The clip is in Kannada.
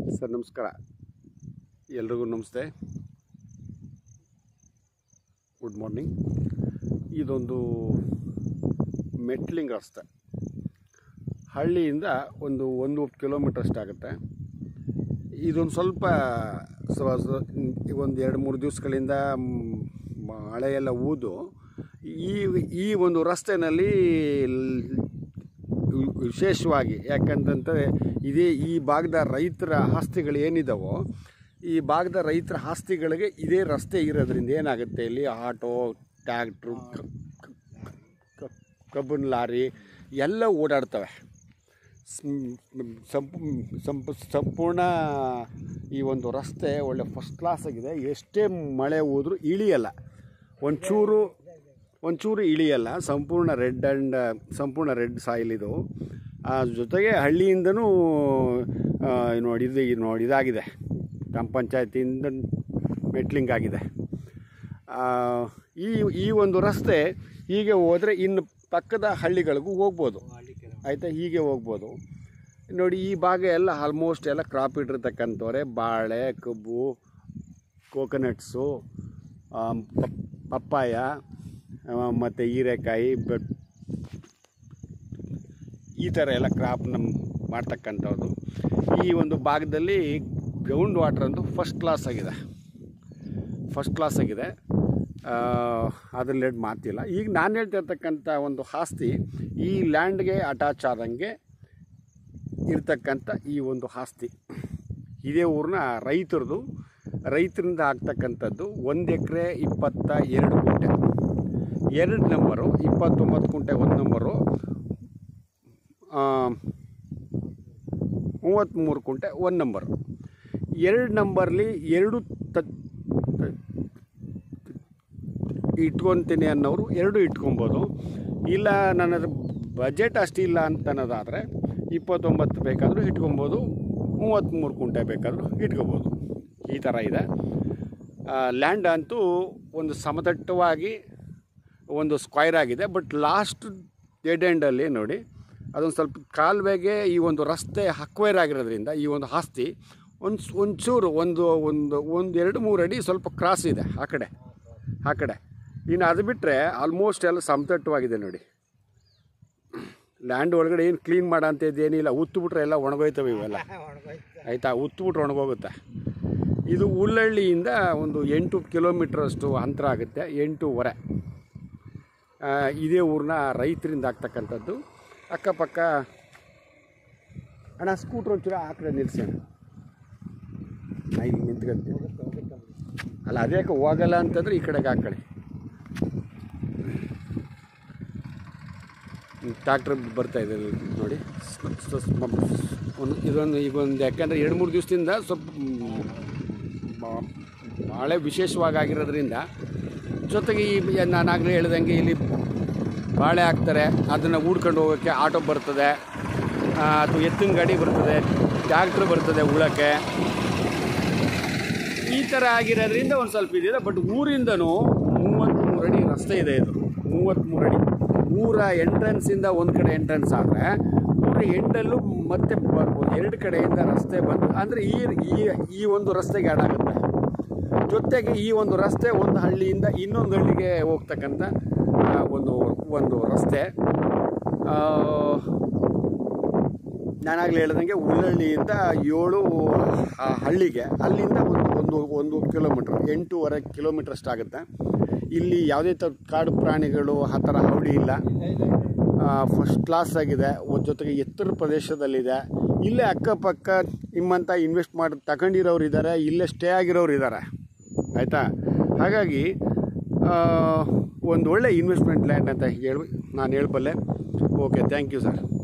ಸರ್ ನಮಸ್ಕಾರ ಎಲ್ರಿಗೂ ನಮಸ್ತೆ ಗುಡ್ ಮಾರ್ನಿಂಗ್ ಇದೊಂದು ಮೆಟ್ಲಿಂಗ್ ರಸ್ತೆ ಹಳ್ಳಿಯಿಂದ ಒಂದು ಒಂದು ಕಿಲೋಮೀಟರ್ ಅಷ್ಟಾಗುತ್ತೆ ಇದೊಂದು ಸ್ವಲ್ಪ ಸ್ವ- ಸ್ವ- ಒಂದು ಎರಡು ಮೂರು ದಿವಸಗಳಿಂದ ಮ್, ಮಳೆಯೆಲ್ಲ ಊದು ಈ ಈ ಒಂದು ರಸ್ತೆಯಲ್ಲಿ ಲ್- ವಿಶೇಷವಾಗಿ ಯಾಕಂತಂದರೆ ಇದೇ ಈ ಭಾಗದ ರೈತರ ಆಸ್ತಿಗಳು ಏನಿದಾವೋ ಈ ಭಾಗದ ರೈತರ ಆಸ್ತಿಗಳಿಗೆ ಇದೇ ರಸ್ತೆ ಇರೋದ್ರಿಂದ ಏನಾಗುತ್ತೆ ಇಲ್ಲಿ ಆಟೋ ಟ್ಯಾಕ್ಟ್ರು ಕ- ಕ- ಕಬ್ಬಿನ ಲಾರಿ ಎಲ್ಲ ಓಡಾಡ್ತವೆ ಸ್ಮ್- ಸಂಪು ಸಂಪು ಸಂಪೂರ್ಣ ಈ ಒಂದು ರಸ್ತೆ ಒಳ್ಳೆ ಫಸ್ಟ್ ಕ್ಲಾಸ್ ಆಗಿದೆ ಎಷ್ಟೇ ಮಳೆ ಹೋದ್ರೂ ಇಳಿಯಲ್ಲ ಒಂಚೂರು ಒಂಚೂರು ಇಳಿಯಲ್ಲ ಸಂಪೂರ್ಣ ರೆಡ್ ಆ್ಯಂಡ್ ಸಂಪೂರ್ಣ ರೆಡ್ ಸಾಯಿಲ್ ಇದು ಆ ಜೊತೆಗೆ ಹಳ್ಳಿಯಿಂದನೂ ಆ, ನೋಡಿ ಇದು ಇದು ನೋಡಿ ಇದಾಗಿದೆ ಗ್ರಾಮ ಪಂಚಾಯತಿಯಿಂದ ಮೆಟ್ಲಿಂಗ್ ಆಗಿದೆ ಆ, ಈ ಈ ಒಂದು ರಸ್ತೆ ಹೀಗೆ ಹೋದರೆ ಇನ್ನು ಪಕ್ಕದ ಹಳ್ಳಿಗಳಿಗೂ ಹೋಗ್ಬೋದು ಆಯಿತಾ ಹೀಗೆ ಹೋಗ್ಬೋದು ನೋಡಿ ಈ ಭಾಗ ಎಲ್ಲ ಆಲ್ಮೋಸ್ಟ್ ಎಲ್ಲ ಕ್ರಾಪ್ ಇಟ್ಟಿರ್ತಕ್ಕಂಥವ್ರೆ ಬಾಳೆ ಕಬ್ಬು ಕೋಕೋನಟ್ಸು ಪಪ್ಪಾಯ ಮತ್ತು ಹೀರೆಕಾಯಿ ಬೆ ಈ ಥರ ಎಲ್ಲ ಕ್ರಾಪ್ ನಮ್ಮ ಮಾಡ್ತಕ್ಕಂಥದ್ದು ಈ ಒಂದು ಭಾಗದಲ್ಲಿ ಗ್ರೌಂಡ್ ವಾಟರ್ ಅಂತೂ ಫಸ್ಟ್ ಕ್ಲಾಸ್ ಆಗಿದೆ ಫಸ್ಟ್ ಕ್ಲಾಸ್ ಆಗಿದೆ ಅದರಲ್ಲಿ ಮಾತಿಲ್ಲ ಈಗ ನಾನು ಹೇಳ್ತಿರ್ತಕ್ಕಂಥ ಒಂದು ಆಸ್ತಿ ಈ ಲ್ಯಾಂಡ್ಗೆ ಅಟ್ಯಾಚ್ ಆದಂಗೆ ಇರ್ತಕ್ಕಂಥ ಈ ಒಂದು ಆಸ್ತಿ ಇದೇ ಊರಿನ ರೈತರದು ರೈತರಿಂದ ಆಗ್ತಕ್ಕಂಥದ್ದು ಒಂದು ಎಕರೆ ಇಪ್ಪತ್ತ ಎರಡು ಕುಂಟೆ ಎರಡು ನಂಬರು ಇಪ್ಪತ್ತೊಂಬತ್ತು ಕುಂಟೆ ಒಂದು ನಂಬರು ಮೂವತ್ತ್ಮೂರು ಕುಂಟೆ ಒಂದು ನಂಬರು ಎರಡು ನಂಬರ್ಲಿ ಎರಡು ತ ಇಟ್ಕೊತೀನಿ ಅನ್ನೋರು ಎರಡು ಇಟ್ಕೊಬೋದು ಇಲ್ಲ ನನ್ನ ಹತ್ರ ಬಜೆಟ್ ಅಷ್ಟಿಲ್ಲ ಅಂತ ಅನ್ನೋದಾದರೆ ಇಪ್ಪತ್ತೊಂಬತ್ತು ಬೇಕಾದರೂ ಇಟ್ಕೊಬೋದು ಮೂವತ್ತ್ಮೂರು ಕುಂಟೆ ಬೇಕಾದರೂ ಇಟ್ಕೊಬೋದು ಈ ಥರ ಇದೆ ಲ್ಯಾಂಡ್ ಅಂತೂ ಒಂದು ಸಮತಟ್ಟವಾಗಿ ಒಂದು ಸ್ಕ್ವೈರ್ ಆಗಿದೆ ಬಟ್ ಲಾಸ್ಟ್ ಡೆಡ್ ಎಂಡಲ್ಲಿ ನೋಡಿ ಅದೊಂದು ಸ್ವಲ್ಪ ಕಾಲುವೆಗೆ ಈ ಒಂದು ರಸ್ತೆ ಹಕ್ವೈರ್ ಆಗಿರೋದ್ರಿಂದ ಈ ಒಂದು ಆಸ್ತಿ ಒಂದು ಒಂಚೂರು ಒಂದು ಒಂದು ಒಂದು ಎರಡು ಮೂರು ಅಡಿ ಸ್ವಲ್ಪ ಕ್ರಾಸ್ ಇದೆ ಆ ಕಡೆ ಆ ಕಡೆ ಇನ್ನು ಅದು ಬಿಟ್ಟರೆ ಆಲ್ಮೋಸ್ಟ್ ಎಲ್ಲ ಸಮತಟ್ಟವಾಗಿದೆ ನೋಡಿ ಲ್ಯಾಂಡ್ ಒಳಗಡೆ ಏನು ಕ್ಲೀನ್ ಮಾಡೋ ಅಂಥದ್ದು ಏನಿಲ್ಲ ಉತ್ತು ಬಿಟ್ರೆ ಎಲ್ಲ ಒಣಗೋಯ್ತವೆ ಇವೆಲ್ಲ ಆಯಿತಾ ಉತ್ತು ಬಿಟ್ರೆ ಒಣಗೋಗುತ್ತೆ ಇದು ಉಲ್ಲಳ್ಳಿಯಿಂದ ಒಂದು ಎಂಟು ಕಿಲೋಮೀಟ್ರಷ್ಟು ಅಂತರ ಆಗುತ್ತೆ ಎಂಟೂವರೆ ಆ, ಇದೇ ಊರಿನ ರೈತರಿಂದ ಆಗ್ತಕ್ಕಂಥದ್ದು ಅಕ್ಕಪಕ್ಕ ಅಣ್ಣ ಸ್ಕೂಟ್ರ್ ಒಂಚೂರು ಆ ಕಡೆ ನಿಲ್ಲಿಸಿ ಅಣ್ಣ ನಾ ಇಲ್ಲಿ ನಿಂತ್ಕೊಂತೀನಿ ಅಲ್ಲ ಅದ್ಯಾಕೆ ಹೋಗಲ್ಲ ಅಂತಂದ್ರೆ ಈ ಕಡೆಗೆ ಆ ಕಡೆ ಟ್ಯಾಕ್ಟ್ರ್ ಬರ್ತಾ ಇದೆ ಇಲ್ಲಿ ನೋಡಿ ಸ್- ಸ್- ಸ್- ಮ- ಒಂದು ಇದೊಂದು ಈಗ ಒಂದು ಯಾಕಂದರೆ ಎರಡು ಮೂರು ದಿವಸದಿಂದ ಸ್ವಲ್ಪ ಮ್, ಬಾ- ಭಾಳ ವಿಶೇಷವಾಗಿ ಆಗಿರೋದ್ರಿಂದ ಜೊತೆಗೆ ಈ ನಾನು ಆಗಲೇ ಹೇಳ್ದಂಗೆ ಇಲ್ಲಿ ಬಾಳೆ ಹಾಕ್ತಾರೆ ಅದನ್ನು ಹೂಡ್ಕೊಂಡು ಹೋಗೋಕ್ಕೆ ಆಟೋ ಬರ್ತದೆ ಆ, ಅಥವಾ ಎತ್ತಿನ ಗಾಡಿ ಬರ್ತದೆ ಟ್ಯಾಕ್ಟ್ರ್ ಬರ್ತದೆ ಉಳಕ್ಕೆ ಈ ಥರ ಆಗಿರೋದ್ರಿಂದ ಒಂದು ಸ್ವಲ್ಪ ಇದಿದೆ ಬಟ್ ಊರಿಂದನೂ ಮೂವತ್ತ್ಮೂರು ಅಡಿ ರಸ್ತೆ ಇದೆ ಇದು ಮೂವತ್ತ್ಮೂರು ಅಡಿ ಊರ ಎಂಟ್ರೆನ್ಸಿಂದ ಒಂದು ಕಡೆ ಎಂಟ್ರೆನ್ಸ್ ಆದರೆ ಊರ ಎಂಡಲ್ಲೂ ಮತ್ತೆ ಬರ್ಬೋದು ಎರಡು ಕಡೆಯಿಂದ ರಸ್ತೆ ಬಂದು ಅಂದರೆ ಈ ಈ ಈ ಒಂದು ರಸ್ತೆಗೆ ಆಗುತ್ತೆ ಜೊತೆಗೆ ಈ ಒಂದು ರಸ್ತೆ ಒಂದು ಹಳ್ಳಿಯಿಂದ ಇನ್ನೊಂದು ಹಳ್ಳಿಗೆ ಹೋಗ್ತಕ್ಕಂಥ ಆ, ಒಂದು ಒಂದು ರಸ್ತೆ ಆ, ನಾನಾಗಲೇ ಹೇಳ್ದಂಗೆ ಉಳ್ಳಳ್ಳಿಯಿಂದ ಏಳು ಆ ಹಳ್ಳಿಗೆ ಅಲ್ಲಿಂದ ಒಂದು ಒಂದು ಒಂದು ಕಿಲೋಮೀಟ್ರ್ ಎಂಟೂವರೆ ಕಿಲೋಮೀಟ್ರ್ ಅಷ್ಟಾಗುತ್ತೆ ಇಲ್ಲಿ ಯಾವುದೇ ಥರ ಕಾಡು ಪ್ರಾಣಿಗಳು ಆ ಥರ ಹೌಡಿ ಇಲ್ಲ ಫಸ್ಟ್ ಕ್ಲಾಸ್ ಆಗಿದೆ ಒಂದ್ ಜೊತೆಗೆ ಎತ್ತರ ಪ್ರದೇಶದಲ್ಲಿದೆ ಇಲ್ಲೇ ಅಕ್ಕಪಕ್ಕ ನಿಮ್ಮಂಥ ಇನ್ವೆಸ್ಟ್ ಮಾಡಿ ತಗೊಂಡಿರೋರು ಇದ್ದಾರೆ ಇಲ್ಲೇ ಸ್ಟೇ ಆಗಿರೋರು ಇದ್ದಾರೆ ಆಯಿತಾ ಹಾಗಾಗಿ ಆ, ಒಂದು ಒಳ್ಳೆ ಇನ್ವೆಸ್ಟ್ಮೆಂಟ್ ಲ್ಯಾಂಡ್ ಅಂತ ಹೇಳಿ ನಾನು ಹೇಳಬಲ್ಲೆ ಓಕೆ ಥ್ಯಾಂಕ್ ಯು ಸರ್